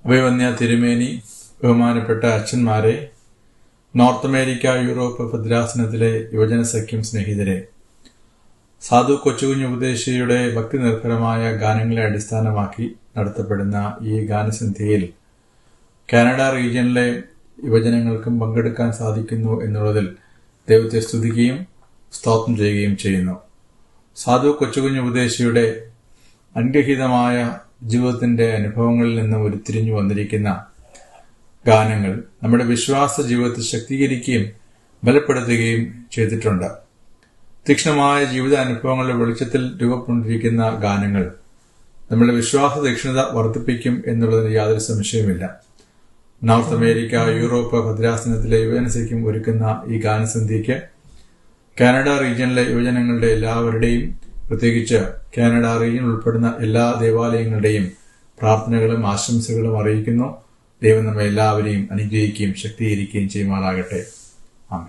അഭിവന്യ തിരുമേനി ബഹുമാനപ്പെട്ട അച്ഛന്മാരെ നോർത്ത് അമേരിക്ക യൂറോപ്പ് ഭദ്രാസനത്തിലെ യുവജന സഖ്യം സ്നേഹിതരെ സാധു കൊച്ചുകുഞ്ഞ് ഉപദേശിയുടെ ഭക്തി നിർഭരമായ ഗാനങ്ങളെ അടിസ്ഥാനമാക്കി നടത്തപ്പെടുന്ന ഈ ഗാനസന്ധ്യയിൽ കാനഡ റീജിയനിലെ യുവജനങ്ങൾക്കും പങ്കെടുക്കാൻ സാധിക്കുന്നു എന്നുള്ളതിൽ ദൈവത്തെ സ്തുതിക്കുകയും സ്തോത്രം ചെയ്യുകയും ചെയ്യുന്നു സാധു കൊച്ചുകുഞ്ഞ് ഉപദേശിയുടെ അനുഗ്രഹീതമായ ജീവിതത്തിന്റെ അനുഭവങ്ങളിൽ നിന്ന് ഉരുത്തിരിഞ്ഞു വന്നിരിക്കുന്ന ഗാനങ്ങൾ നമ്മുടെ വിശ്വാസ ജീവിതത്തെ ശക്തീകരിക്കുകയും ബലപ്പെടുത്തുകയും ചെയ്തിട്ടുണ്ട് തീക്ഷ്ണമായ ജീവിത അനുഭവങ്ങളുടെ വെളിച്ചത്തിൽ രൂപപ്പെട്ടിരിക്കുന്ന ഗാനങ്ങൾ നമ്മുടെ വിശ്വാസ തീക്ഷ്ണത വർദ്ധിപ്പിക്കും എന്നുള്ളതിന് യാതൊരു സംശയമില്ല നോർത്ത് അമേരിക്ക യൂറോപ്പ് ഭദ്രാസനത്തിലെ യുവജനസയ്ക്കും ഒരുക്കുന്ന ഈ ഗാനസന്ധ്യയ്ക്ക് കാനഡ റീജിയനിലെ യുവജനങ്ങളുടെ എല്ലാവരുടെയും പ്രത്യേകിച്ച് കാനഡ റീജിയൻ ഉൾപ്പെടുന്ന എല്ലാ ദേവാലയങ്ങളുടെയും പ്രാർത്ഥനകളും ആശംസകളും അറിയിക്കുന്നു ദൈവം നമ്മെ എല്ലാവരെയും അനുഗ്രഹിക്കുകയും ശക്തീകരിക്കുകയും ചെയ്യുമാറാകട്ടെ ആമേ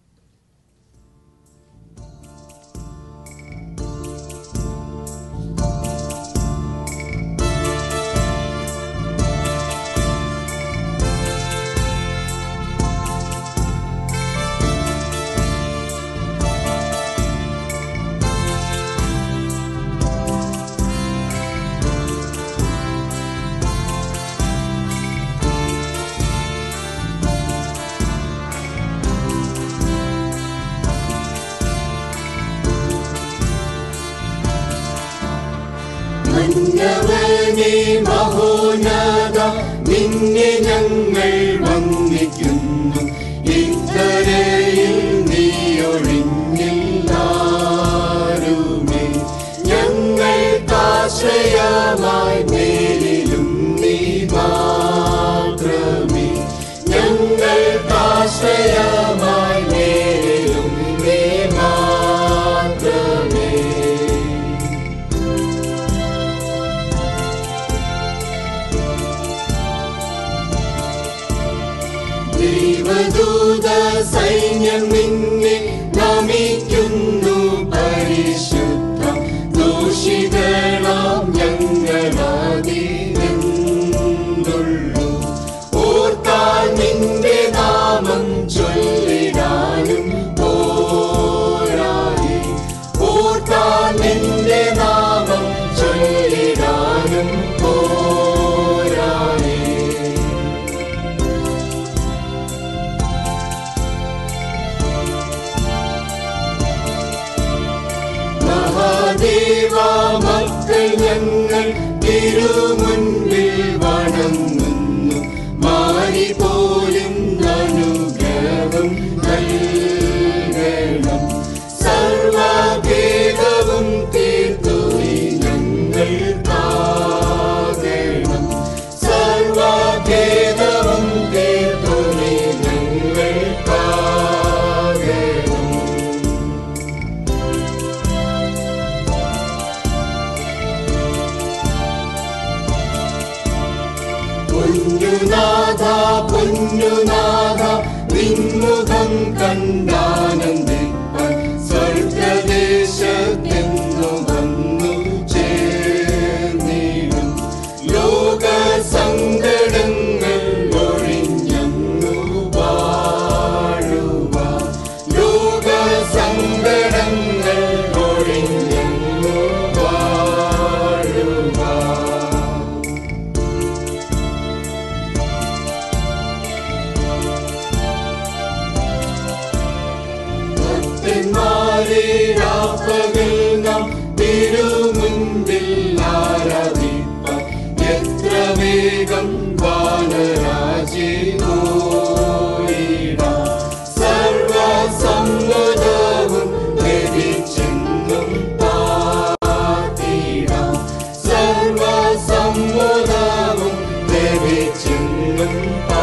മന്നവനെ മഹോന്നത നിന്നെ ഞങ്ങൾ വന്ദിക്കുന്നു ഇത്തരയിൽ നീ ഒഴിഞ്ഞില്ലാരുമേ ഞങ്ങൾക്കാശ്രയമായി മേലിലും നീ മാത്രമേ ഞങ്ങൾക്കാശ്രയമായി മേലിലും നീ മാത്രമേ ദൈവദൂത സൈന്യം നിന്നെ നമിക്കുന്നു പരിശുദ്ധ ദോഷികളാം ഞങ്ങളാതിരുന്നുള്ളൂ ഓർത്താൽ നിന്റെ നാമം ചൊല്ലിടാനും പോരായി ഓർത്താൽ നിന്റെ നാമം ചൊല്ലിടാനും പോരായി മഹാദേവ മക്കൾ ഞങ്ങൾ തിരുമുൻപിൽ വണങ്ങുന്നു മാരി പോലും അനുഗ്രഹം നൽകണം സർവഭേദവും തീർത്തു നീ ഞങ്ങൾ കാകണം സർവഭേദവും തീർത്തു നീ ഞങ്ങൾ കാകണം പൊന്നുനാഥ പൊന്നുനാഥ നിൻമുഖം കണ്ടാനന്ദിപ്പാൻ സ്വർഗദേശത്തെന്നു വന്നു ചേർന്നിടും ലോക സങ്കടങ്ങൾ ഒഴിഞ്ഞു പാടുവാൻ ലോക സങ്കടങ്ങൾ ഒഴിഞ്ഞു പാടുവാൻ ഭക്തന്മാരെ രാപ്പകൽ നാം തിരുമുൻപിൽ ആരാധിപ്പാൻ എത്ര വേഗം വാനരാജി പോയിടാം സർവസമ്മതവും ലഭിച്ചെന്നും പാർത്തിടാം സർവസമ്മതവും ലഭിച്ചെന്നും പാ